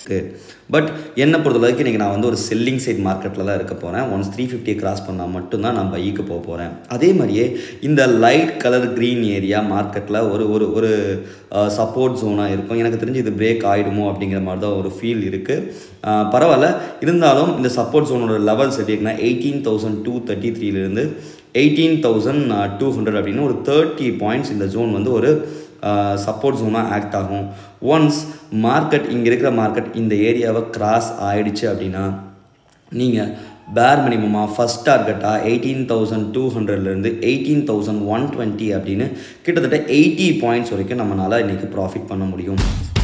but என்னை பொறுத்தளவுக்கு இன்றைக்கி நான் வந்து ஒரு செல்லிங் சைட் மார்க்கெட்டில் தான் இருக்க போகிறேன் ஒன்ஸ் த்ரீ ஃபிஃப்டியை கிராஸ் பண்ணால் மட்டும்தான் நான் பைக்கு போக போகிறேன் அதே மாதிரியே இந்த லைட் கலர் க்ரீன் ஏரியா மார்க்கெட்டில் ஒரு ஒரு ஒரு சப்போர்ட் ஜோனாக இருக்கும் எனக்கு தெரிஞ்சு இது பிரேக் ஆகிடுமோ அப்படிங்கிற மாதிரி தான் ஒரு ஃபீல் இருக்குது பரவாயில்ல இருந்தாலும் இந்த சப்போர்ட் ஜோனோட லெவல்ஸ் எப்படி இருக்குன்னா எயிட்டீன் தௌசண்ட் டூ தேர்ட்டி த்ரீலேருந்து எயிட்டீன் தௌசண்ட் டூ ஹண்ட்ரட் அப்படின்னு ஒரு தேர்ட்டி பாயிண்ட்ஸ் இந்த ஜோன் வந்து ஒரு சப்போர்ட் ஜோனாக ஆக்ட் ஆகும் ஒன்ஸ் மார்க்கெட் இங்கே இருக்கிற மார்க்கெட் இந்த ஏரியாவை கிராஸ் ஆயிடுச்சு அப்படின்னா நீங்கள் பேர் மினிமமாக ஃபஸ்ட் டார்கெட்டாக எயிட்டீன் தௌசண்ட் டூ ஹண்ட்ரட்லேருந்து எயிட்டீன் தௌசண்ட் ஒன் டுவெண்ட்டி அப்படின்னு கிட்டத்தட்ட எயிட்டி பாயிண்ட்ஸ் வரைக்கும் நம்மளால் இன்றைக்கி ப்ராஃபிட் பண்ண முடியும்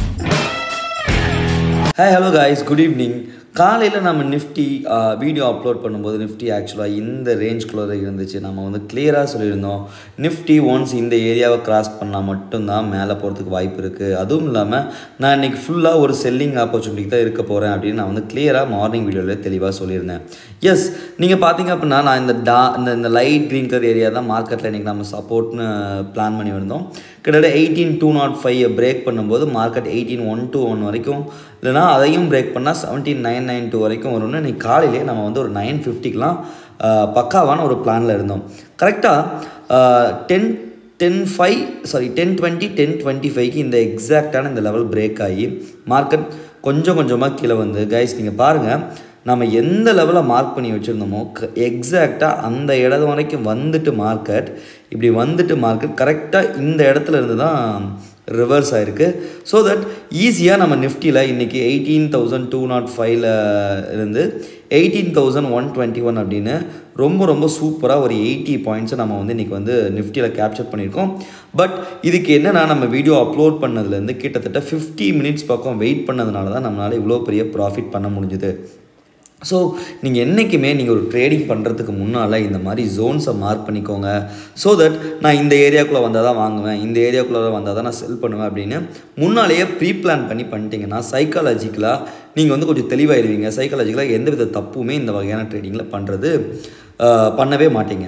hi hello guys good evening காலையில் நம்ம நிஃப்டி வீடியோ அப்லோட் பண்ணும்போது நிஃப்டி ஆக்சுவலாக இந்த ரேஞ்ச்குள்ளே இருந்துச்சு நம்ம வந்து கிளியராக சொல்லியிருந்தோம் நிஃப்டி ஒன்ஸ் இந்த ஏரியாவை கிராஸ் பண்ணால் மட்டும்தான் மேலே போகிறதுக்கு வாய்ப்பு இருக்குது அதுவும் இல்லாமல் நான் இன்றைக்கி ஃபுல்லாக ஒரு செல்லிங் ஆப்பர்ச்சுனிட்டி தான் இருக்க போகிறேன் அப்படின்னு நான் வந்து கிளியராக மார்னிங் வீடியோவில் தெளிவாக சொல்லியிருந்தேன் எஸ் நீங்கள் பார்த்தீங்க அப்படின்னா நான் இந்த டா இந்த இந்த லைட் க்ரீன் கலர் ஏரியா தான் மார்க்கெட்டில் இன்றைக்கி நம்ம சப்போர்ட்னு பிளான் பண்ணி வந்தோம் கிட்டத்தட்ட eighteen two nought five break பண்ணும்போது market eighteen one two one வரைக்கும் இல்லைனா அதையும் பிரேக் பண்ணால் செவன்டீன் நைன் நைன் டூ வரைக்கும் வரும்னு இன்னைக்கு காலையிலே நம்ம வந்து ஒரு நைன் ஃபிஃப்டிக்கெலாம் பக்காவான ஒரு பிளானில் இருந்தோம் கரெக்டாக ten ten five sorry ten twenty ten twenty ஃபைவ்க்கு இந்த எக்ஸாக்டான இந்த லெவல் பிரேக் ஆகி மார்க்கெட் கொஞ்சம் கொஞ்சமாக கீழே வந்து கைஸ் நீங்கள் பாருங்கள் நம்ம எந்த லெவலில் மார்க் பண்ணி வச்சுருந்தோமோ எக்ஸாக்டாக அந்த இடம் வரைக்கும் வந்துட்டு மார்க்கெட் இப்படி வந்துட்டு மார்க்கெட் கரெக்டாக இந்த இடத்துல இருந்து தான் ரிவர்ஸ் ஆகிருக்கு ஸோ தட் ஈஸியாக நம்ம நிஃப்டியில் இன்றைக்கி எயிட்டீன் தௌசண்ட் டூ நாட் ஃபைவ்ல இருந்து eighteen thousand one twenty one அப்படின்னு ரொம்ப ரொம்ப சூப்பராக ஒரு எயிட்டி பாயிண்ட்ஸை நம்ம வந்து இன்றைக்கி வந்து நிஃப்டியில் கேப்சர் பண்ணியிருக்கோம் பட் இதுக்கு என்னென்னா நம்ம வீடியோ அப்லோட் பண்ணதுலேருந்து கிட்டத்தட்ட ஃபிஃப்டி மினிட்ஸ் பக்கம் வெயிட் பண்ணதுனால தான் நம்மளால் இவ்வளோ பெரிய ப்ராஃபிட் பண்ண முடிஞ்சுது ஸோ நீங்கள் என்றைக்குமே நீங்கள் ஒரு ட்ரேடிங் பண்ணுறதுக்கு முன்னால் இந்த மாதிரி ஜோன்ஸை மார்க் பண்ணிக்கோங்க ஸோ தட் நான் இந்த ஏரியாக்குள்ளே வந்தால் தான் வாங்குவேன் இந்த ஏரியாக்குள்ளே வந்தால் தான் நான் செல் பண்ணுவேன் அப்படின்னு முன்னாலேயே ப்ரீ பிளான் பண்ணி பண்ணிட்டீங்கன்னா சைக்காலஜிக்கலாக நீங்கள் வந்து கொஞ்சம் தெளிவாயிருவீங்க சைக்காலஜிக்கலாக எந்த வித தப்புமே இந்த வகையான ட்ரேடிங்கில் பண்ணுறது பண்ணவே மாட்டீங்க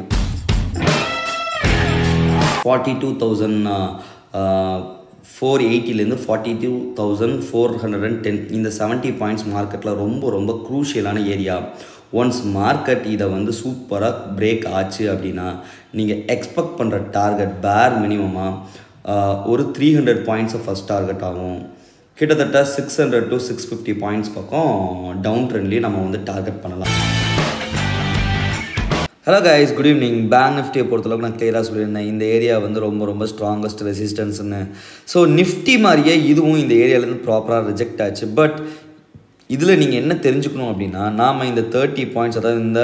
ஃபார்ட்டி டூ தௌசண்ட் ஃபோர் எயிட்டிலேருந்து forty two thousand four hundred and ten இந்த செவன்ட்டி பாயிண்ட்ஸ் மார்க்கெட்டில் ரொம்ப ரொம்ப க்ரூஷியலான ஏரியா ஒன்ஸ் மார்க்கெட் இதை வந்து சூப்பராக பிரேக் ஆச்சு அப்படின்னா நீங்கள் எக்ஸ்பெக்ட் பண்ணுற டார்கெட் பேர் மினிமமாக ஒரு த்ரீ ஹண்ட்ரட் பாயிண்ட்ஸை ஃபஸ்ட் டார்கெட் ஆகும் கிட்டத்தட்ட six hundred to six fifty points பக்கம் டவுன் ட்ரெண்ட்லேயும் நம்ம வந்து டார்கெட் பண்ணலாம் hello guys good evening bank நிஃப்டியை பொறுத்தளவுக்கு நான் கிளியராக சொல்லியிருந்தேன் இந்த ஏரியா வந்து ரொம்ப ரொம்ப ஸ்ட்ராங்கஸ்ட் ரெசிஸ்டன்ஸ்னு ஸோ நிஃப்டி மாதிரியே இதுவும் இந்த ஏரியாவிலேருந்து ப்ராப்பராக ரிஜெக்ட் ஆச்சு பட் இதில் நீங்கள் என்ன தெரிஞ்சுக்கணும் அப்படின்னா நாம் இந்த தேர்ட்டி பாயிண்ட்ஸ் அதாவது இந்த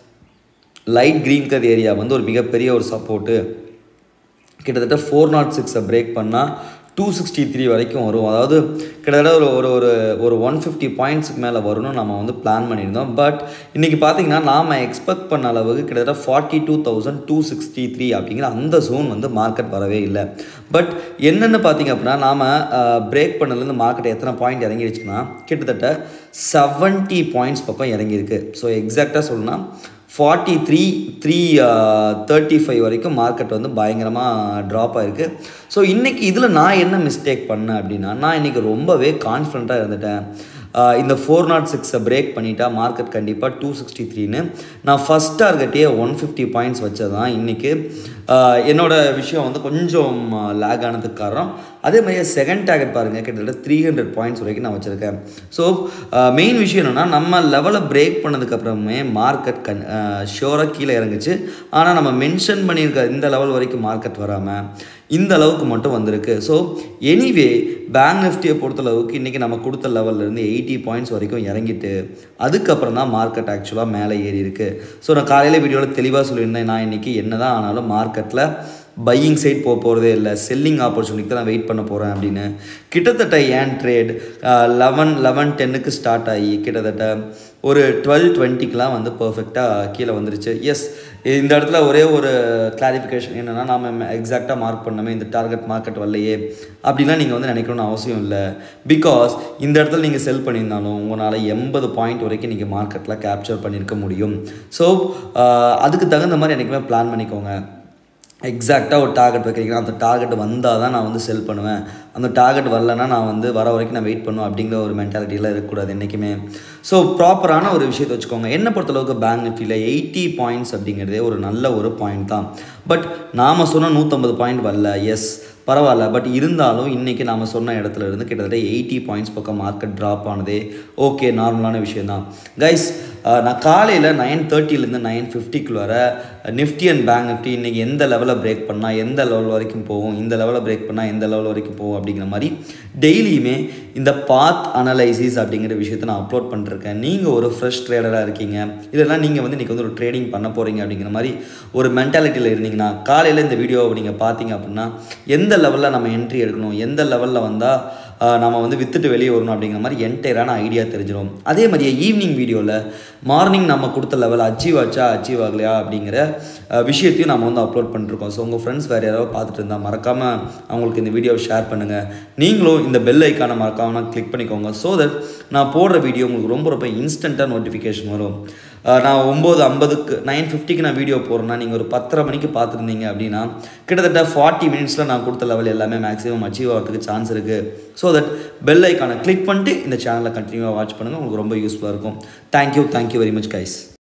லைட் க்ரீன் கலர் ஏரியா வந்து ஒரு மிகப்பெரிய ஒரு சப்போர்ட்டு கிட்டத்தட்ட ஃபோர் நாட் சிக்ஸை பிரேக் பண்ணால் டூ சிக்ஸ்டி த்ரீ வரைக்கும் வரும் அதாவது கிட்டத்தட்ட ஒரு ஒரு ஒரு ஒரு ஒன் ஃபிஃப்டி பாயிண்ட்ஸுக்கு மேலே வரும்னு நம்ம வந்து பிளான் பண்ணியிருந்தோம் பட் இன்றைக்கி பார்த்திங்கன்னா நாம் எக்ஸ்பெக்ட் பண்ண அளவுக்கு கிட்டத்தட்ட forty two thousand two sixty three அப்படிங்கிற அந்த ஜோன் வந்து மார்க்கெட் வரவே இல்லை பட் என்னென்னு பார்த்தீங்க அப்படின்னா நாம் பிரேக் பண்ணதுலேருந்து மார்க்கெட் எத்தனை பாயிண்ட் இறங்கிடுச்சுன்னா கிட்டத்தட்ட செவன்ட்டி பாயிண்ட்ஸ் பக்கம் இறங்கியிருக்கு ஸோ எக்ஸாக்டாக சொல்லணும்னா forty three three thirty five வரைக்கும் மார்க்கெட் வந்து பயங்கரமாக ட்ராப் ஆகிருக்கு ஸோ இன்றைக்கி இதில் நான் என்ன மிஸ்டேக் பண்ணேன் அப்படின்னா நான் இன்றைக்கி ரொம்பவே கான்ஃபிடண்ட்டாக இருந்துட்டேன் இந்த ஃபோர் நாட் சிக்ஸை பிரேக் பண்ணிட்டா மார்க்கெட் கண்டிப்பாக டூ சிக்ஸ்டி த்ரீன்னு நான் ஃபஸ்ட் டார்கெட்டே ஒன் ஃபிஃப்டி பாயிண்ட்ஸ் வச்சதான் இன்றைக்கி என்னோடய விஷயம் வந்து கொஞ்சம் லேக் ஆனதுக்கு காரணம் அதே மாதிரியே செகண்ட் டார்கெட் பாருங்கள் கிட்டத்தட்ட த்ரீ ஹண்ட்ரட் பாயிண்ட்ஸ் வரைக்கும் நான் வச்சுருக்கேன் ஸோ மெயின் விஷயம் என்னென்னா நம்ம லெவலை பிரேக் பண்ணதுக்கப்புறமே மார்க்கெட் கண் ஷியோராக கீழே இறங்குச்சு ஆனால் நம்ம மென்ஷன் பண்ணியிருக்க இந்த லெவல் வரைக்கும் மார்க்கெட் வராமல் இந்த அளவுக்கு மட்டும் வந்திருக்கு ஸோ எனிவே பேங்க் நிஃப்டியை பொறுத்தளவுக்கு இன்றைக்கி நம்ம கொடுத்த லெவல்லேருந்து எயிட்டி பாயிண்ட்ஸ் வரைக்கும் இறங்கிட்டு அதுக்கப்புறம் தான் மார்க்கெட் ஆக்சுவலாக மேலே ஏறி இருக்குது ஸோ நான் காலையில் வீடியோவில் தெளிவாக சொல்லியிருந்தேன் நான் இன்றைக்கி என்ன தான் ஆனாலும் மார்க்கெட்டில் பையிங் சைட் போக போகிறதே இல்லை செல்லிங் ஆப்பர்ச்சுனிட்டி தான் நான் வெயிட் பண்ண போகிறேன் அப்படின்னு கிட்டத்தட்ட ஏன் ட்ரேட் லெவன் லெவன் டென்னுக்கு ஸ்டார்ட் ஆகி கிட்டத்தட்ட ஒரு டுவெல் டுவெண்ட்டிக்கெலாம் வந்து பர்ஃபெக்டாக கீழே வந்துருச்சு எஸ் இந்த இடத்துல ஒரே ஒரு கிளாரிஃபிகேஷன் என்னென்னா நாம் எக்ஸாக்டாக மார்க் பண்ணமே இந்த டார்கெட் மார்க்கெட் வரலையே அப்படிலாம் நீங்கள் வந்து நினைக்கணும்னு அவசியம் இல்லை பிகாஸ் இந்த இடத்துல நீங்கள் செல் பண்ணியிருந்தாலும் உங்களால் எண்பது பாயிண்ட் வரைக்கும் நீங்கள் மார்க்கெட்டில் கேப்சர் பண்ணியிருக்க முடியும் ஸோ அதுக்கு தகுந்த மாதிரி என்றைக்குமே பிளான் பண்ணிக்கோங்க எக்ஸாக்டாக ஒரு டார்கெட் வைக்கிறீங்கன்னா அந்த டார்கெட் வந்தால் தான் நான் வந்து செல் பண்ணுவேன் அந்த டார்கெட் வரலன்னா நான் வந்து வர வரைக்கும் நான் வெயிட் பண்ணுவேன் அப்படிங்கிற ஒரு மென்டாலிட்டியில் இருக்கக்கூடாது என்றைக்குமே ஸோ ப்ராப்பரான ஒரு விஷயத்தை வச்சுக்கோங்க என்ன பொறுத்தளவுக்கு பேங்க் நிஃப்டியில் எயிட்டி பாயிண்ட்ஸ் அப்படிங்கிறதே ஒரு நல்ல ஒரு பாயிண்ட் தான் பட் நாம் சொன்ன நூற்றம்பது பாயிண்ட் வரல எஸ் பரவாயில்ல பட் இருந்தாலும் இன்றைக்கி நாம் சொன்ன இடத்துல இருந்து கிட்டத்தட்ட எயிட்டி பாயிண்ட்ஸ் பக்கம் மார்க்கெட் ட்ராப் ஆனதே ஓகே நார்மலான விஷயம் தான் கைஸ் நான் காலையில் நைன் தேர்ட்டிலேருந்து நைன் ஃபிஃப்டிக்குள்ள வர நிஃப்டி அண்ட் பேங்க் நிஃப்டி இன்றைக்கி எந்த லெவலில் பிரேக் பண்ணால் எந்த லெவல் வரைக்கும் போகும் இந்த லெவலில் பிரேக் பண்ணால் எந்த லெவல் வரைக்கும் போகும் அப்படிங்கிற மாதிரி டெய்லியுமே இந்த பாத் அனலைசிஸ் அப்படிங்கிற விஷயத்த நான் அப்லோட் பண்ணிருக்கேன் நீங்கள் ஒரு ஃப்ரெஷ் ட்ரேடராக இருக்கீங்க இதெல்லாம் நீங்கள் வந்து இன்றைக்கி வந்து ஒரு ட்ரேடிங் பண்ண போகிறீங்க அப்படிங்கிற மாதிரி ஒரு மென்டாலிட்டியில் இருந்தீங்கன்னா காலையில் இந்த வீடியோவை நீங்கள் பார்த்தீங்க அப்படின்னா எந்த லெவலில் நம்ம என்ட்ரி எடுக்கணும் எந்த லெவலில் வந்தால் நம்ம வந்து வித்துட்டு வெளியே வரணும் அப்படிங்கிற மாதிரி என்டையரான ஐடியா தெரிஞ்சிடும் அதே மாதிரியே ஈவினிங் வீடியோவில் மார்னிங் நம்ம கொடுத்த லெவல் அச்சீவ் ஆச்சா அச்சீவ் ஆகலையா அப்படிங்கிற விஷயத்தையும் நம்ம வந்து அப்லோட் பண்ணிருக்கோம் ஸோ உங்கள் ஃப்ரெண்ட்ஸ் வேறு யாராவது பார்த்துட்டு இருந்தால் மறக்காமல் அவங்களுக்கு இந்த வீடியோவை ஷேர் பண்ணுங்கள் நீங்களும் இந்த பெல் ஐக்கானை மறக்காமல் கிளிக் பண்ணிக்கோங்க ஸோ தட் நான் போடுற வீடியோ உங்களுக்கு ரொம்ப ரொம்ப இன்ஸ்டண்ட்டாக நோட்டிஃபிகேஷன் வரும் நான் ஒம்பது ஐம்பதுக்கு நைன் ஃபிஃப்டிக்கு நான் வீடியோ போடுறேன்னா நீங்கள் ஒரு பத்தரை மணிக்கு பார்த்துருந்தீங்க அப்படின்னா கிட்டத்தட்ட ஃபார்ட்டி மினிட்ஸில் நான் கொடுத்த லெவல் எல்லாமே மேக்ஸிமம் அச்சீவ் ஆகிறதுக்கு சான்ஸ் இருக்குது ஸோ தட் பெல் ஐக்கானை கிளிக் பண்ணிட்டு இந்த சேனலை கண்டினியூவாக வாட்ச் பண்ணுங்கள் உங்களுக்கு ரொம்ப யூஸ்ஃபுல்லாக இருக்கும் thank you thank you very much guys